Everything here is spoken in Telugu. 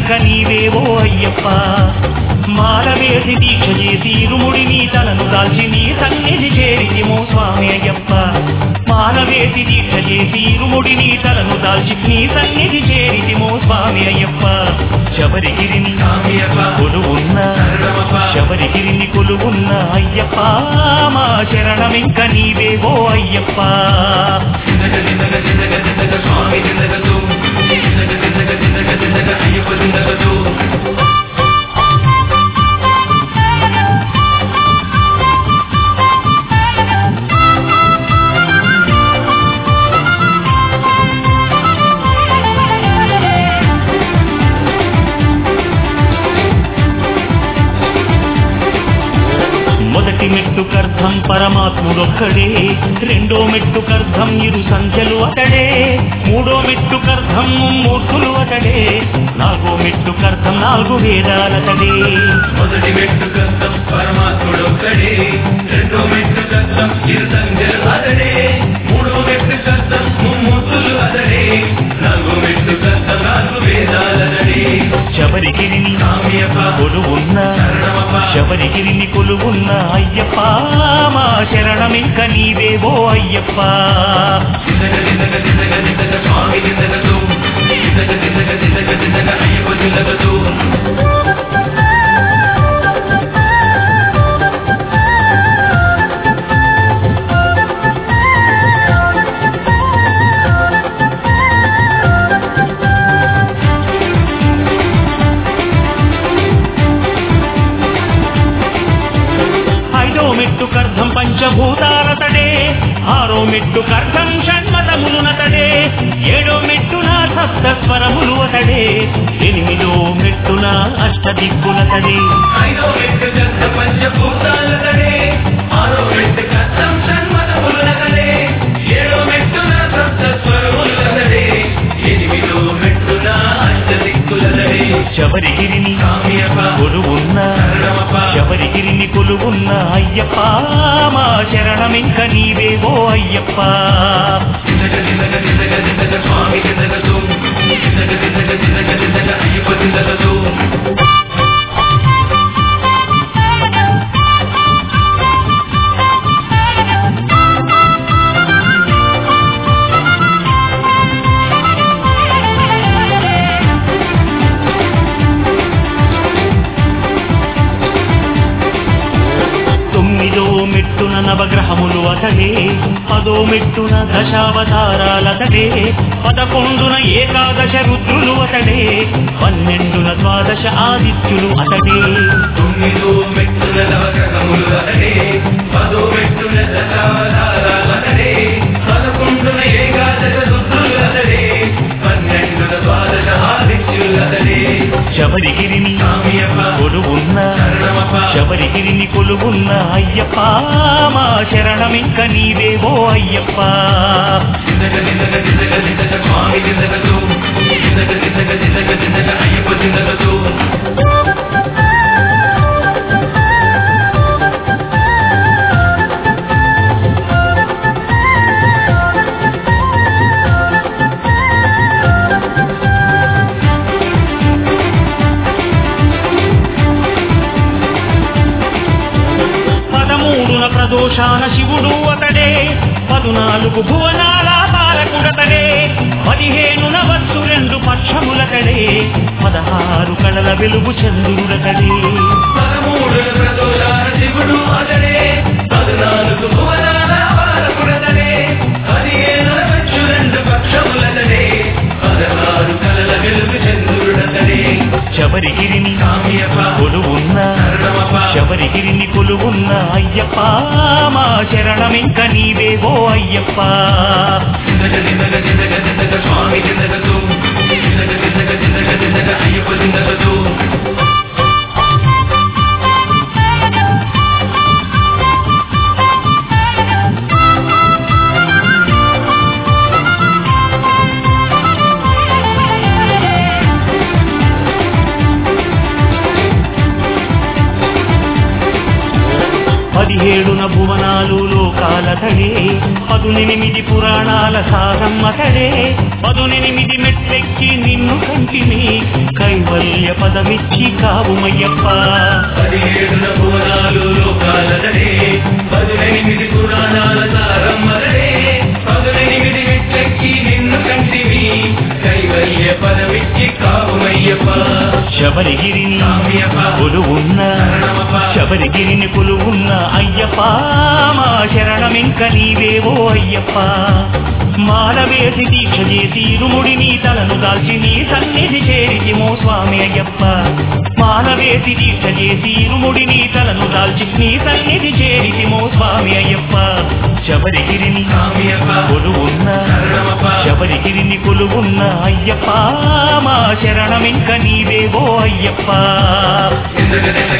శరణమింక నీవేవో అయ్యప్ప మాలవేసి దీక్ష చేసి ఇరుముడిని తనను దాల్చి నీ సన్నిధి చేరితిమో స్వామి అయ్యప్ప మాలవేసి దీక్ష చేసి ఇరుముడిని తనను దాల్చి నీ సన్నిధి చేరితిమో స్వామి అయ్యప్ప శబరిగిరిని కొలువున్న శబరిగిరిని కొలువున్న అయ్యప్ప మా శరణమింక నీవేవో అయ్యప్ప జిందగ జిందగ జిందగ జిందగ స్వామి జిందగదు జిందగ జిందగ జిందగ జిందగ అయ్యప్ప జిందగదు మొదటి మెట్టుకర్థం పరమాత్ముడొక్కడే రెండో మెట్టుకర్థం ఇరు సంఖ్యలు అతడే మూడో మెట్టుకర్థం మూర్తులు అతడే నాలుగో మెట్టుకర్థం నాలుగు వేదాలతడే మొదటి మెట్టు కష్టం పరమాత్ముడు ఒక్కడే రెండో మెట్టు కష్టం ఇరు సంఖ్యలు అతడే మూడో మెట్టు కష్టం ముమ్మూర్తులు అతడే నాలుగో మెట్టు కష్టం నాలుగు వేదాలతడే శబరిగిరిని స్వామియప్ప కొలువున్న శరణమప్ప శబరిగిరిని కొలువున్న అయ్యప్ప మా శరణమింక నీవేవో అయ్యప్ప జిందగ జిందగ జిందగ జిందగ స్వామి జిందగదు జిందగ జిందగ జిందగ జిందగ అయ్యప్ప జిందగదు ఐదో మెట్టుకర్థం పంచభూతాలతడే ఆరో మెట్టుకర్థం షణ్మతములునతడే ఏడో మెట్టున సప్త స్వరములు అతడే ఎనిమిదో మెట్టున అష్టదిక్కులతడే ఐదో మెట్టు కష్ట పంచభూతాలతడే ఆరో మెట్టు కష్టం షణ్మతములతడే ఏడో మెట్టున సప్త స్వరములతడే ఎనిమిదో మెట్టున అష్టదిక్కులతడే శబరిగిరిని స్వామియప్ప కొలువున్న శరణమప్ప శబరిగిరిని కొలువున్న అయ్యప్ప మా శరణమింక నీవేవో అయ్యప్ప జిందగ జిందగ జిందగ జిందగ స్వామి జిందగదు జిందగ జిందగ జిందగ జిందగ అయ్యప్ప జిందగదు తొమ్మిదో మెట్టున నవగ్రహములు అతడే పదో మెట్టున దశావతారాలతడే పదకొండున ఏకాదశ రుద్రులు అతడే పన్నెండున ద్వాదశ ఆదిత్యులు అతడే తొమ్మిదో మెట్టుల నవగ్రహములు అతడే పదో మెట్టుల దశావతారాలతడే పదకొండున ఏకాదశ రుద్రులు అతడే పన్నెండున ద్వాదశ ఆదిత్యులు అతడే శబరిగిరిని స్వామియప్ప కొలువున్న శరణమప్ప శబరిగిరిని కొలువున్న అయ్యప్ప మా శరణమింక నీవేవో అయ్యప్ప జిందగ జిందగ జిందగ జిందగ స్వామి జిందగదు జిందగ జిందగ జిందగ జిందగ అయ్యప్ప జిందగదు పదమూడున ప్రదోషాన శివుడు అతడే పదునాలుగు భువనాల పాలకుడతడే పదిహేనున వచ్చు రెండు పక్షములతడే పదహారు కళల వెలుగు చంద్రుడతడే పదమూడు ప్రదోషాల శివుడు అతడే పద్నాలుగు భువనాల బాలకుడతడే పదిహేను వచ్చు రెండు పక్షములతడే పదహారు కలల వెలుగు చంద్రుడతడే శబరిగిరిని స్వామియప్ప కొలువున్న శరణమప్ప శబరిగిరిని కొలువున్న అయ్యప్ప మా శరణమింక నీవేవో అయ్యప్ప జిందగ జిందగ జిందగ జిందగ స్వామి జిందగదు జిందగ జిందగ జిందగ జిందగ అయ్యప్ప జిందగదు పదిహేడున భువనాలు లోకాలతడే పదునెనిమిది పురాణాల సారమ్మతడే పదునెనిమిది మెట్లెక్కి నిన్ను కంటిని కైవల్య పదమిచ్చి కావుమయ్యప్ప పదిహేడున భువనాలు లోకాలదడే పదునెనిమిది పురాణాల సారమ్మదడే పదునెనిమిది మెట్లెక్కి నిన్ను కంటివి కైవల్య పదమిచ్చి కావుమయ్యప్ప శబరిగిరిని స్వామియప్ప కొలువున్న శరణమప్ప శబరిగిరిని కొలువున్న అయ్యప్ప మా శరణమింక నీవేవో అయ్యప్ప మాలవేసి దీక్ష చేసి ఇరుముడి నీ తలను దాల్చి నీ సన్నిధి చేరితిమో స్వామి అయ్యప్ప మాలవేసి దీక్ష చేసి ఇరుముడి నీ తలను దాల్చి నీ సన్నిధి చేరితిమో స్వామి అయ్యప్ప శబరిగిరిని స్వామియప్ప కొలువున్న శరణమప్ప శబరిగిరిని కొలువున్న అయ్యప్ప మా శరణమింక నీవేవో అయ్యప్ప ఇంద్రగతి